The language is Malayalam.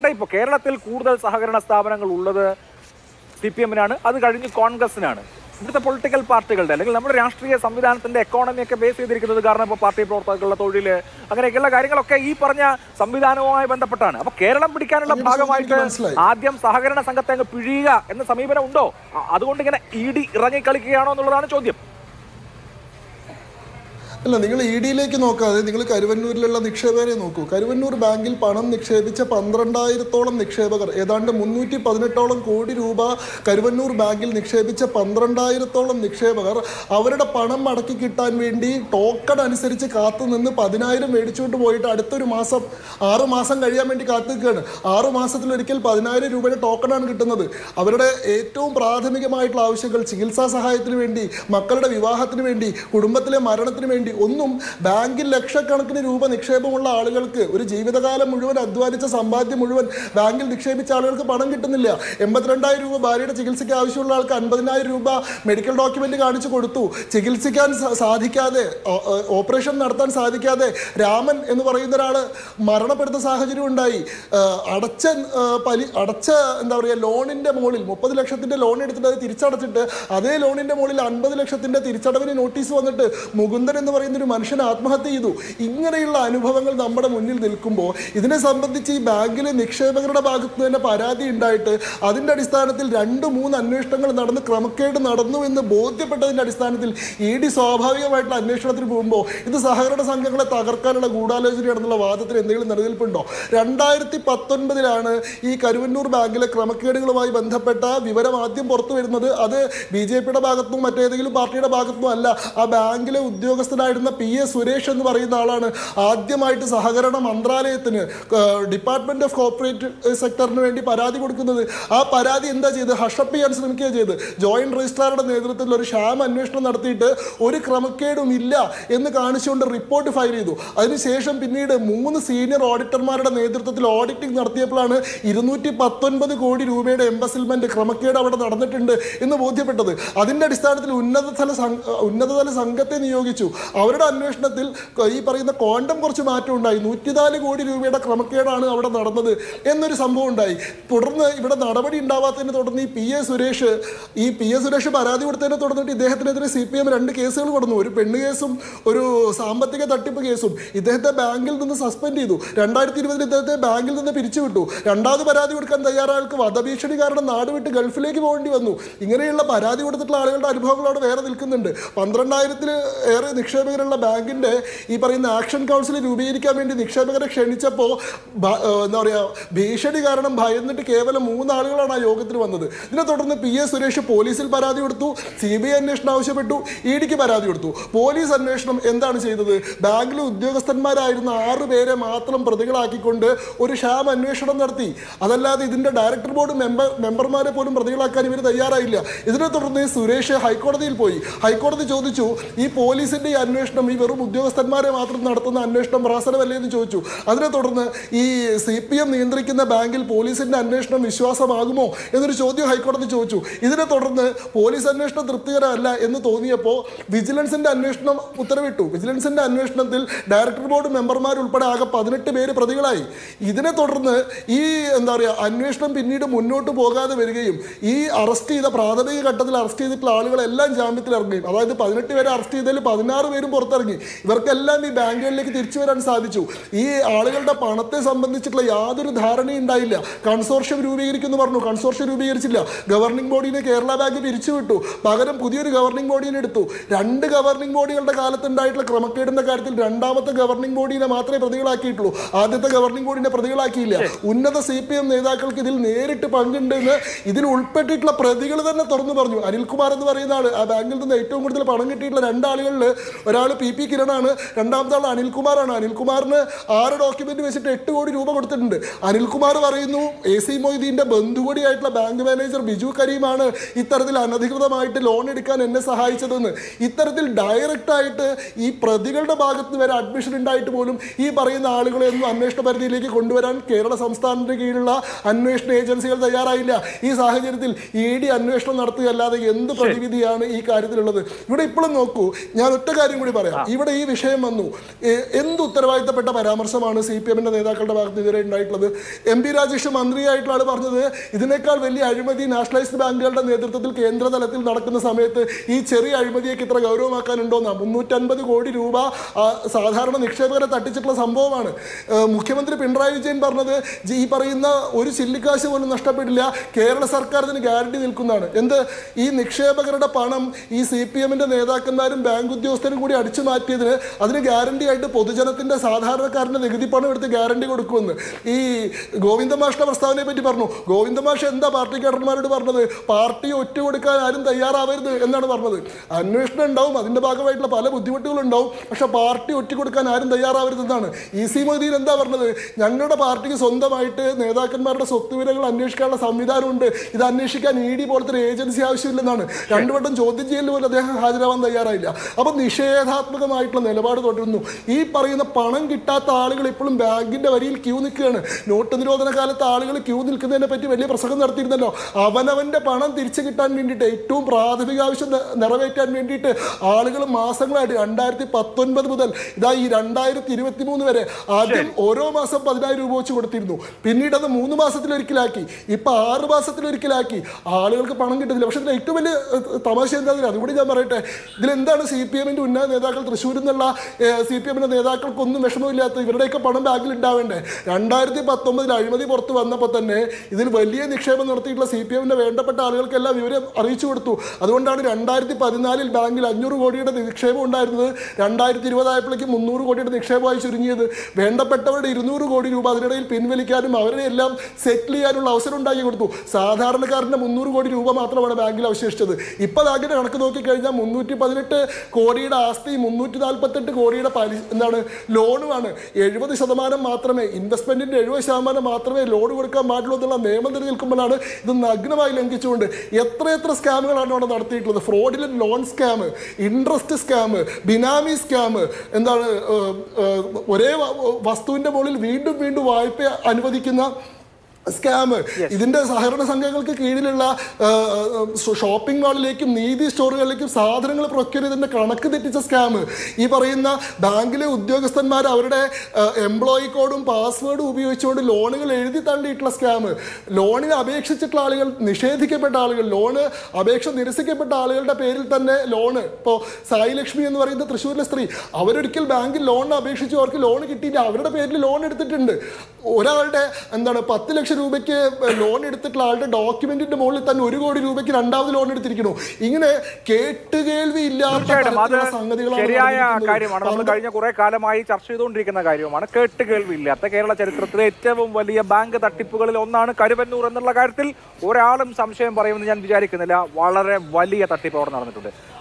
നോക്കട്ടെ ഇപ്പോൾ കേരളത്തിൽ കൂടുതൽ സഹകരണ സ്ഥാപനങ്ങൾ ഉള്ളത് സി പി എമ്മിനാണ് അത് കഴിഞ്ഞ് കോൺഗ്രസിനാണ് ഇവിടുത്തെ പൊളിറ്റിക്കൽ പാർട്ടികളുടെ അല്ലെങ്കിൽ നമ്മുടെ രാഷ്ട്രീയ സംവിധാനത്തിന്റെ എക്കോണമി ഒക്കെ ബേസ് ചെയ്തിരിക്കുന്നത് കാരണം ഇപ്പോൾ പാർട്ടി പ്രവർത്തകர்களுടെ തൊഴിൽ അങ്ങനെയൊക്കെയുള്ള കാര്യങ്ങളൊക്കെ ഈ പറഞ്ഞ സംവിധാനവുമായി ബന്ധപ്പെട്ടാണ് അപ്പൊ കേരളം പിടിക്കാനുള്ള അങ്ങയുടെ ഭാഗമായിട്ട് ചോദ്യം എനിക്ക് മനസ്സിലായി. ആദ്യം സഹകരണ സംഘത്തെ അങ്ങ് പിഴിയുക എന്ന സമീപനം ഉണ്ടോ അ- അതുകൊണ്ട് ഇങ്ങനെ ഇ ഡി ഇറങ്ങി കളിക്കുകയാണോ എന്നുള്ളതാണ് ചോദ്യം അല്ല നിങ്ങൾ ഇ ഡിയിലേക്ക് നോക്കാതെ നിങ്ങൾ കരുവന്നൂരിലുള്ള നിക്ഷേപകരെ നോക്കൂ കരുവന്നൂർ ബാങ്കിൽ പണം നിക്ഷേപിച്ച പന്ത്രണ്ടായിരത്തോളം നിക്ഷേപകർ ഏതാണ്ട് മുന്നൂറ്റി പതിനെട്ടോളം കോടി രൂപ കരുവന്നൂർ ബാങ്കിൽ നിക്ഷേപിച്ച പന്ത്രണ്ടായിരത്തോളം നിക്ഷേപകർ അവരുടെ പണം മടക്കി കിട്ടാൻ വേണ്ടി ടോക്കൺ അനുസരിച്ച് കാത്തു നിന്ന് പതിനായിരം മേടിച്ചുകൊണ്ട് പോയിട്ട് അടുത്തൊരു മാസം ആറ് മാസം കഴിയാൻ വേണ്ടി കാത്തു നിൽക്കുകയാണ് ആറ് മാസത്തിലൊരിക്കൽ പതിനായിരം രൂപയുടെ ടോക്കണാണ് കിട്ടുന്നത് അവരുടെ ഏറ്റവും പ്രാഥമികമായിട്ടുള്ള ആവശ്യങ്ങൾ ചികിത്സാ സഹായത്തിന് വേണ്ടി മക്കളുടെ വിവാഹത്തിന് വേണ്ടി കുടുംബത്തിലെ മരണത്തിന് വേണ്ടി ഒന്നും ബാങ്കിൽ ലക്ഷക്കണക്കിന് രൂപ നിക്ഷേപമുള്ള ആളുകൾക്ക് ഒരു ജീവിതകാലം മുഴുവൻ അധ്വാനിച്ച സമ്പാദ്യം മുഴുവൻ ബാങ്കിൽ നിക്ഷേപിച്ച ആളുകൾക്ക് പണം കിട്ടുന്നില്ല എൺപത്തിരണ്ടായിരം രൂപ ഭാര്യയുടെ ചികിത്സയ്ക്ക് ആവശ്യമുള്ള ആൾക്ക് അൻപതിനായിരം രൂപ മെഡിക്കൽ ഡോക്യുമെന്റ് കാണിച്ചു കൊടുത്തു ചികിത്സിക്കാൻ സ- സാധിക്കാതെ ഓ- ഓ- ഓപ്പറേഷൻ നടത്താൻ സാധിക്കാതെ രാമൻ എന്ന് പറയുന്ന ഒരാൾ മരണപ്പെടുന്ന സാഹചര്യം ഉണ്ടായി ആ, അടച്ച ആ, പലി അടച്ച എന്താ പറയുക ലോണിന്റെ മുകളിൽ മുപ്പത് ലക്ഷത്തിന്റെ ലോൺ എടുത്തിട്ട് അത് തിരിച്ചടച്ചിട്ട് അതേ ലോണിന്റെ മുകളിൽ അൻപത് ലക്ഷത്തിന്റെ തിരിച്ചടവിന് നോട്ടീസ് വന്നിട്ട് മുകുന്ദൻ എന്ന് പറയുന്ന ഒരു മനുഷ്യൻ ആത്മഹത്യ ചെയ്തു ഇങ്ങനെയുള്ള അനുഭവങ്ങൾ നമ്മുടെ മുന്നിൽ നിൽക്കുമ്പോൾ ഇതിനെ സംബന്ധിച്ച് ഈ ബാങ്കിലെ നിക്ഷേപകരുടെ ഭാഗത്ത് നിന്ന് തന്നെ പരാതി ഉണ്ടായിട്ട് അതിന്റെ അടിസ്ഥാനത്തിൽ രണ്ട് മൂന്ന് അന്വേഷണങ്ങൾ നടന്ന് ക്രമക്കേട് നടന്നു എന്ന് ബോധ്യപ്പെട്ടതിന്റെ അടിസ്ഥാനത്തിൽ ഇ ഡി സ്വാഭാവികമായിട്ടുള്ള അന്വേഷണത്തിന് പോകുമ്പോൾ ഇത് സഹകരണ സംഘങ്ങളെ തകർക്കാനുള്ള ഗൂഢാലോചനയാണെന്നുള്ള വാദത്തിന് എന്തെങ്കിലും നിലനിൽപ്പുണ്ടോ രണ്ടായിരത്തി പത്തൊൻപതിലാണ് ഈ കരുവന്നൂർ ബാങ്കിലെ ക്രമക്കേടുകളുമായി ബന്ധപ്പെട്ട വിവരം ആദ്യം പുറത്തു വരുന്നത് അത് ബി ജെ പിയുടെ ഭാഗത്തുനിന്നും മറ്റേതെങ്കിലും പാർട്ടിയുടെ ഭാഗത്തുനിന്നും അല്ല ആ ബാങ്കിലെ ഉദ്യോഗസ്ഥനായിരുന്ന പി എ സുരേഷ് എന്ന് പറയുന്ന ആളാണ് ആദ്യമായിട്ട് സഹകരണ മന്ത്രാലയത്തിന് ഡിപ്പാർട്ട്മെന്റ് ഓഫ് കോർപ്പറേറ്റ് സെക്ടറിന് വേണ്ടി പരാതി കൊടുക്കുന്നത് ആ പരാതി എന്താ ചെയ്ത് ഹഷപ്പ് ചെയ്യാൻ ശ്രമിക്കുക ചെയ്ത് ജോയിന്റ് രജിസ്ട്രാറുടെ നേതൃത്വത്തിൽ ഒരു ക്ഷാമ അന്വേഷണം നടത്തിയിട്ട് ഒരു ക്രമക്കേടും ഇല്ല എന്ന് കാണിച്ചുകൊണ്ട് റിപ്പോർട്ട് ഫയൽ ചെയ്തു അതിനുശേഷം പിന്നീട് മൂന്ന് സീനിയർ ഓഡിറ്റർമാരുടെ നേതൃത്വത്തിൽ ഓഡിറ്റിംഗ് നടത്തിയപ്പോഴാണ് ഇരുന്നൂറ്റി പത്തൊൻപത് കോടി രൂപയുടെ എംബസിൽമെന്റ് ക്രമക്കേട് അവിടെ നടന്നിട്ടുണ്ട് എന്ന് ബോധ്യപ്പെട്ടത് അതിന്റെ അടിസ്ഥാനത്തിൽ ഉന്നതതല സംഘ ഉന്നതതല സംഘത്തെ നിയോഗിച്ചു അവരുടെ അന്വേഷണത്തിൽ ക- ഈ പറയുന്ന ക്വാണ്ടം കുറച്ച് മാറ്റം ഉണ്ടായി നൂറ്റിനാല് കോടി രൂപയുടെ ക്രമക്കേടാണ് അവിടെ നടന്നത് എന്നൊരു സംഭവം ഉണ്ടായി തുടർന്ന് ഇവിടെ നടപടി ഉണ്ടാവാത്തതിനെ തുടർന്ന് ഈ പി എ സുരേഷ് ഈ പി എ സുരേഷ് പരാതി കൊടുത്തതിനെ തുടർന്നിട്ട് ഇദ്ദേഹത്തിനെതിരെ സി പി എം രണ്ട് കേസുകൾ കൊടുന്നു ഒരു പെണ്ണ് കേസും ഒരു സാമ്പത്തിക തട്ടിപ്പ് കേസും ഇദ്ദേഹത്തെ ബാങ്കിൽ നിന്ന് സസ്പെൻഡ് ചെയ്തു രണ്ടായിരത്തി ഇരുപതിൽ ഇദ്ദേഹത്തെ ബാങ്കിൽ നിന്ന് പിരിച്ചുവിട്ടു രണ്ടാമത് പരാതി കൊടുക്കാൻ തയ്യാറാൾക്ക് വധഭീഷണി കാരണം നാട് വിട്ട് ഗൾഫിലേക്ക് പോകേണ്ടി വന്നു ഇങ്ങനെയുള്ള പരാതി കൊടുത്തിട്ടുള്ള ആളുകളുടെ അനുഭവങ്ങൾ അവിടെ വേറെ നിൽക്കുന്നുണ്ട് പന്ത്രണ്ടായിരത്തിൽ ഏറെ നിക്ഷേപകരുള്ള ബാങ്കിന്റെ ഈ പറയുന്ന ആക്ഷൻ കൗൺസിൽ രൂപീകരിക്കാൻ വേണ്ടി നിക്ഷേപകരെ ക്ഷണിച്ചപ്പോൾ ഭ- ഏഹ് എന്താ പറയുക ഭീഷണി കാരണം ഭയന്നിട്ട് കേവലം മൂന്നാളുകളാണ് ആ യോഗത്തിന് വന്നത് ഇതിനെ തുടർന്ന് പി എസ് സുരേഷ് പോലീസിൽ പരാതി കൊടുത്തു സി ബി ഐ അന്വേഷണം ആവശ്യപ്പെട്ടു ഇ ഡിക്ക് പരാതി കൊടുത്തു പോലീസ് അന്വേഷണം എന്താണ് ചെയ്തത് ബാങ്കിലെ ഉദ്യോഗസ്ഥന്മാരായിരുന്ന ആറ് പേരെ മാത്രം പ്രതികളാക്കിക്കൊണ്ട് ഒരു ക്ഷാമ അന്വേഷണം നടത്തി അതല്ലാതെ ഇതിന്റെ ഡയറക്ടർ ബോർഡ് മെമ്പർ മെമ്പർമാരെ പോലും പ്രതികളാക്കാൻ ഇവർ തയ്യാറായില്ല ഇതിനെ തുടർന്ന് ഈ സുരേഷ് ഹൈക്കോടതിയിൽ പോയി ഹൈക്കോടതി ചോദിച്ചു ഈ പോലീസിന്റെ ഈ അന്വേഷണം ഈ വെറും ഉദ്യോഗസ്ഥന്മാരെ മാത്രം നടത്തുന്ന അന്വേഷണം പ്രഹസനമല്ലേ എന്ന് ചോദിച്ചു അതിനെ തുടർന്ന് ഈ സി പി എം നിയന്ത്രിക്കുന്ന ബാങ്കിൽ പോലീസിന്റെ അന്വേഷണം വിശ്വാസമാകുമോ എന്നൊരു ചോദ്യം ഹൈക്കോടതി ചോദിച്ചു ഇതിനെ തുടർന്ന് പോലീസ് അന്വേഷണം തൃപ്തികരമല്ല എന്ന് തോന്നിയപ്പോൾ വിജിലൻസിന്റെ അന്വേഷണം ഉത്തരവിട്ടു വിജിലൻസിന്റെ അന്വേഷണത്തിൽ ഡയറക്ടർ ബോർഡ് മെമ്പർമാർ ഉൾപ്പെടെ ആകെ പതിനെട്ട് പേര് പ്രതികളായി ഇതിനെ തുടർന്ന് ഈ എന്താ പറയുക അന്വേഷണം പിന്നീട് മുന്നോട്ട് പോകാതെ വരികയും ഈ അറസ്റ്റ് ചെയ്ത പ്രാഥമിക ഘട്ടത്തിൽ അറസ്റ്റ് ചെയ്തിട്ടുള്ള ആളുകളെല്ലാം ജാമ്യത്തിൽ ഇറങ്ങുകയും അതായത് പതിനെട്ട് പേരെ അറസ്റ്റ് ചെയ്തതിൽ പതിനാറ് പേരും പുറത്തിറങ്ങി ഇവർക്കെല്ലാം ഈ ബാങ്കുകളിലേക്ക് തിരിച്ചു വരാൻ സാധിച്ചു ഈ ആളുകളുടെ പണത്തെ സംബന്ധിച്ചിട്ടുള്ള യാതൊരു ധാരണയും ഉണ്ടായില്ല കൺസോർഷ്യം രൂപീകരിക്കുമെന്ന് പറഞ്ഞു കൺസോർഷ്യം രൂപീകരിച്ചില്ല ഗവർണിംഗ് ബോഡിനെ കേരള ബാങ്ക് പിരിച്ചുവിട്ടു പകരം പുതിയൊരു ഗവർണിംഗ് ബോഡിനെ എടുത്തു രണ്ട് ഗവർണിംഗ് ബോഡികളുടെ കാലത്ത് ഉണ്ടായിട്ടുള്ള ക്രമക്കേടിന്റെ കാര്യത്തിൽ രണ്ടാമത്തെ ഗവർണിംഗ് ബോഡിനെ മാത്രമേ പ്രതികളാക്കിയിട്ടുള്ളൂ ആദ്യത്തെ ഗവർണിംഗ് ബോഡിനെ പ്രതികളാക്കിയില്ല ഉന്നത സി പി എം നേതാക്കൾക്ക് ഇതിൽ നേരിട്ട് പങ്കുണ്ടെന്ന് ഇതിൽ ഉൾപ്പെട്ടിട്ടുള്ള പ്രതികൾ തന്നെ തുറന്നു പറഞ്ഞു അനിൽകുമാർ എന്ന് പറയുന്ന ആള് ആ ബാങ്കിൽ നിന്ന് ഏറ്റവും കൂടുതൽ പണം കിട്ടിയിട്ടുള്ള രണ്ടാളുകളിൽ ഒരാൾ പി പി കിരണാണ് രണ്ടാമത്തെ ആൾ അനിൽകുമാറാണ് അനിൽകുമാറിന് ആറ് ഡോക്യുമെന്റ് വെച്ചിട്ട് എട്ട് കോടി രൂപ കൊടുത്തിട്ടുണ്ട് അനിൽകുമാർ പറയുന്നു എ സി മൊയ്തീന്റെ ബന്ധുകൂടിയായിട്ടുള്ള ബാങ്ക് മാനേജർ ബിജു കരീമാണ് ഇത്തരത്തിൽ അനധികൃതമായിട്ട് ലോൺ എടുക്കാൻ എന്നെ സഹായിച്ചതെന്ന് ഇത്തരത്തിൽ ഡയറക്റ്റ് ആയിട്ട് ഈ പ്രതികളുടെ ഭാഗത്ത് വരെ അഡ്മിഷൻ ഉണ്ടായിട്ട് പോലും ഈ പറയുന്ന ആളുകളെ ഒന്നും അന്വേഷണ പരിധിയിലേക്ക് കൊണ്ടുവരാൻ കേരള സംസ്ഥാനത്തിന് കീഴിലുള്ള അന്വേഷണ ഏജൻസികൾ തയ്യാറായില്ല ഈ സാഹചര്യത്തിൽ ഇ ഡി അന്വേഷണം നടത്തുകയല്ലാതെ എന്ത് പ്രതിവിധിയാണ് ഈ കാര്യത്തിലുള്ളത് ഇവിടെ ഇപ്പോഴും നോക്കൂ ഞാൻ ഒറ്റ കാര്യം കൂടി കൂടി പറയാം ഇവിടെ ഈ വിഷയം വന്നു എ- എന്ത് ഉത്തരവാദിത്തപ്പെട്ട പരാമർശമാണ് സി പി എമ്മിന്റെ നേതാക്കളുടെ ഭാഗത്ത് ഇതുവരെ ഉണ്ടായിട്ടുള്ളത് എം പി രാജേഷ് മന്ത്രിയായിട്ടുള്ള ആൾ പറഞ്ഞത് ഇതിനേക്കാൾ വലിയ അഴിമതി നാഷണലൈസ്ഡ് ബാങ്കുകളുടെ നേതൃത്വത്തിൽ കേന്ദ്ര തലത്തിൽ നടക്കുന്ന സമയത്ത് ഈ ചെറിയ അഴിമതിയൊക്കെ ഇത്ര ഗൗരവമാക്കാനുണ്ടോന്നാ മുന്നൂറ്റൻപത് കോടി രൂപ ആ, സാധാരണ നിക്ഷേപകരെ തട്ടിച്ചിട്ടുള്ള സംഭവമാണ് ഏഹ് മുഖ്യമന്ത്രി പിണറായി വിജയൻ പറഞ്ഞത് ജി- ഈ പറയുന്ന ഒരു ചില്ലിക്കാശ് പോലും നഷ്ടപ്പെടില്ല കേരള സർക്കാർ ഇതിന് ഗ്യാരണ്ടി നിൽക്കുന്നതാണ് എന്ത് ഈ നിക്ഷേപകരുടെ പണം ഈ സി പി എമ്മിന്റെ നേതാക്കന്മാരും ബാങ്ക് ഉദ്യോഗസ്ഥരും കൂടി അടിച്ചു മാറ്റിയതിന് അതിന് ഗ്യാരണ്ടി ആയിട്ട് പൊതുജനത്തിന്റെ സാധാരണക്കാരന്റെ നികുതി പണം എടുത്ത് ഗ്യാരണ്ടി കൊടുക്കുമെന്ന് ഈ ഗോവിന്ദമാഷിന്റെ പ്രസ്താവനയെ പറ്റി പറഞ്ഞു ഗോവിന്ദമാഷ് എന്താ പാർട്ടി കേഡർമാരോട് പറഞ്ഞത് പാർട്ടി ഒറ്റ കൊടുക്കാൻ ആരും തയ്യാറാവരുത് എന്നാണ് പറഞ്ഞത് അന്വേഷണം ഉണ്ടാവും അതിന്റെ ഭാഗമായിട്ടുള്ള പല ബുദ്ധിമുട്ടുകളും ഉണ്ടാവും പക്ഷെ പാർട്ടി ഒറ്റ കൊടുക്കാൻ ആരും തയ്യാറാവരുതെന്നാണ് ഇ സി മൊയ്തീൻ എന്താ പറഞ്ഞത് ഞങ്ങളുടെ പാർട്ടിക്ക് സ്വന്തമായിട്ട് നേതാക്കന്മാരുടെ സ്വത്തുവിവരങ്ങൾ അന്വേഷിക്കാനുള്ള സംവിധാനമുണ്ട് ഇത് അന്വേഷിക്കാൻ ഇ ഡി പോലത്തെ ഒരു ഏജൻസി ആവശ്യമില്ലെന്നാണ് രണ്ടു വട്ടം ചോദ്യം ചെയ്യൽ പോലും അദ്ദേഹം ഹാജരാവാൻ തയ്യാറായില്ല അപ്പൊ നിഷേധാത്മകമായിട്ടുള്ള നിലപാട് തുടരുന്നു ഈ പറയുന്ന പണം കിട്ടാത്ത ആളുകൾ ഇപ്പോഴും ബാങ്കിന്റെ വരിയിൽ ക്യൂ നിൽക്കുകയാണ് നോട്ട് നിരോധന കാലത്ത് ആളുകൾ ക്യൂ നിൽക്കുന്നതിനെ പറ്റി വലിയ പ്രസംഗം നടത്തിയിരുന്നല്ലോ അവനവന്റെ പണം തിരിച്ചു കിട്ടാൻ വേണ്ടിയിട്ട് ഏറ്റവും പ്രാഥമിക ആവശ്യം ന- നിറവേറ്റാൻ വേണ്ടിയിട്ട് ആളുകൾ മാസങ്ങളായിട്ട് രണ്ടായിരത്തി പത്തൊൻപത് മുതൽ ഇതാ ഈ രണ്ടായിരത്തി ഇരുപത്തി മൂന്ന് വരെ ആദ്യം ഓരോ മാസം പതിനായിരം രൂപ വെച്ച് കൊടുത്തിരുന്നു പിന്നീട് അത് മൂന്ന് മാസത്തിലൊരിക്കലാക്കി ഇപ്പൊ ആറ് മാസത്തിലൊരിക്കലാക്കി ആളുകൾക്ക് പണം കിട്ടുന്നില്ല പക്ഷെ ഇതിൽ ഏറ്റവും വലിയ ഏഹ്, തമാശ എന്താ അതുകൂടി ഞാൻ പറയട്ടെ ഇതിലെന്താണ് സി പി എമ്മിന്റെ ഉന്നത നേതാക്കൾ തൃശ്ശൂരിൽ നിന്നുള്ള സി പി എമ്മിന്റെ നേതാക്കൾക്കൊന്നും വിഷമമില്ലാത്ത ഇവരുടെയൊക്കെ പണം ബാഗിൽ ഉണ്ടാവേണ്ടേ രണ്ടായിരത്തി പത്തൊമ്പതിൽ അഴിമതി പുറത്ത് വന്നപ്പോൾ തന്നെ ഇതിൽ വലിയ നിക്ഷേപം നടത്തിയിട്ടുള്ള സി പി എമ്മിന്റെ വേണ്ടപ്പെട്ട ആളുകൾക്കെല്ലാം വിവരം അറിയിച്ചു കൊടുത്തു അതുകൊണ്ടാണ് രണ്ടായിരത്തി പതിനാലിൽ ബാങ്കിൽ അഞ്ഞൂറ് കോടിയുടെ നിക്ഷേപം ഉണ്ടായിരുന്നത് രണ്ടായിരത്തി ഇരുപതായപ്പോഴേക്കും മുന്നൂറ് കോടിയുടെ നിക്ഷേപമായി ചുരുങ്ങിയത് വേണ്ടപ്പെട്ടവരുടെ ഇരുന്നൂറ് കോടി രൂപ അതിനിടയിൽ പിൻവലിക്കാനും അവരെ എല്ലാം സെറ്റിൽ ചെയ്യാനുള്ള അവസരം ഉണ്ടാക്കി കൊടുത്തു സാധാരണക്കാരന്റെ മുന്നൂറ് കോടി രൂപ മാത്രമാണ് ബാങ്കിൽ അവശേഷിച്ചത് ഇപ്പൊ ബാങ്കിന്റെ കണക്ക് നോക്കിക്കഴിഞ്ഞാൽ മുന്നൂറ്റി പതിനെട്ട് കോടിയുടെ ആസ്തി മുന്നൂറ്റി നാൽപ്പത്തെട്ട് കോടിയുടെ പലിശ എന്താണ് ലോണുമാണ് എഴുപത് ശതമാനം മാത്രമേ ഇൻവെസ്റ്റ്മെന്റിന്റെ എഴുപത് ശതമാനം മാത്രമേ ലോൺ കൊടുക്കാൻ പാടുള്ളൂ എന്നുള്ള നിയമം നിലനിൽക്കുമ്പോഴാണ് ഇത് നഗ്നമായി ലംഘിച്ചുകൊണ്ട് എത്രയെത്ര സ്കാമുകളാണ് അവിടെ നടത്തിയിട്ടുള്ളത് ഫ്രോഡിലൻ ലോൺ സ്കാം ഇൻട്രസ്റ്റ് സ്കാം ബിനാമി സ്കാം എന്താണ് ഏഹ്, ഏഹ്, ഒരേ വ- വസ്തുവിന്റെ മുകളിൽ വീണ്ടും വീണ്ടും വായ്പ അനുവദിക്കുന്ന സ്കാം ഇതിന്റെ സഹകരണ സംഘങ്ങൾക്ക് കീഴിലുള്ള ഷോപ്പിംഗ് മാളിലേക്കും നീതി സ്റ്റോറുകളിലേക്കും സാധനങ്ങൾ പ്രൊക്യൂർ ചെയ്തതിന്റെ കണക്ക് തെറ്റിച്ച സ്കാം ഈ പറയുന്ന ബാങ്കിലെ ഉദ്യോഗസ്ഥന്മാർ അവരുടെ എംപ്ലോയി കോഡും പാസ്വേഡും ഉപയോഗിച്ചുകൊണ്ട് ലോണുകൾ എഴുതി തള്ളിയിട്ടുള്ള സ്കാം ലോണിന് അപേക്ഷിച്ചിട്ടുള്ള ആളുകൾ നിഷേധിക്കപ്പെട്ട ആളുകൾ ലോണ് അപേക്ഷ നിരസിക്കപ്പെട്ട ആളുകളുടെ പേരിൽ തന്നെ ലോണ് ഇപ്പോൾ സായി ലക്ഷ്മി എന്ന് പറയുന്ന തൃശ്ശൂരിലെ സ്ത്രീ അവരൊരിക്കൽ ബാങ്കിൽ ലോണിന് അപേക്ഷിച്ചു അവർക്ക് ലോൺ കിട്ടിയില്ല അവരുടെ പേരിൽ ലോൺ എടുത്തിട്ടുണ്ട് ഒരാളുടെ എന്താണ് പത്ത് ലക്ഷം രൂപയ്ക്ക് ലോൺ എടുത്തിട്ടുള്ള ആളുടെ ഡോക്യുമെന്റിന്റെ മുകളിൽ തന്നെ ഒരു കോടി രൂപയ്ക്ക് രണ്ടാമത് ലോൺ എടുത്തിരിക്കുന്നു ഇങ്ങനെ കേട്ടുകേൾവി ഇല്ലാത്ത തീർച്ചയായിട്ടും അത് തരത്തിലുള്ള സംഗതികളാണ് ശരിയായ നടന്നിരിക്കുന്നത്. കാര്യമാണ് നമ്മൾ കഴിഞ്ഞ കുറെ കാലമായി ചർച്ച ചെയ്തുകൊണ്ടിരിക്കുന്ന കാര്യമാണ് കേട്ട് കേൾവിയില്ലാത്ത കേരള ചരിത്രത്തിലെ ഏറ്റവും വലിയ ബാങ്ക് തട്ടിപ്പുകളിൽ ഒന്നാണ് കരുവന്നൂർ എന്നുള്ള കാര്യത്തിൽ ഒരാളും സംശയം പറയുമെന്ന് ഞാൻ വിചാരിക്കുന്നില്ല വളരെ വലിയ തട്ടിപ്പ് അവിടെ നടന്നിട്ടുണ്ട്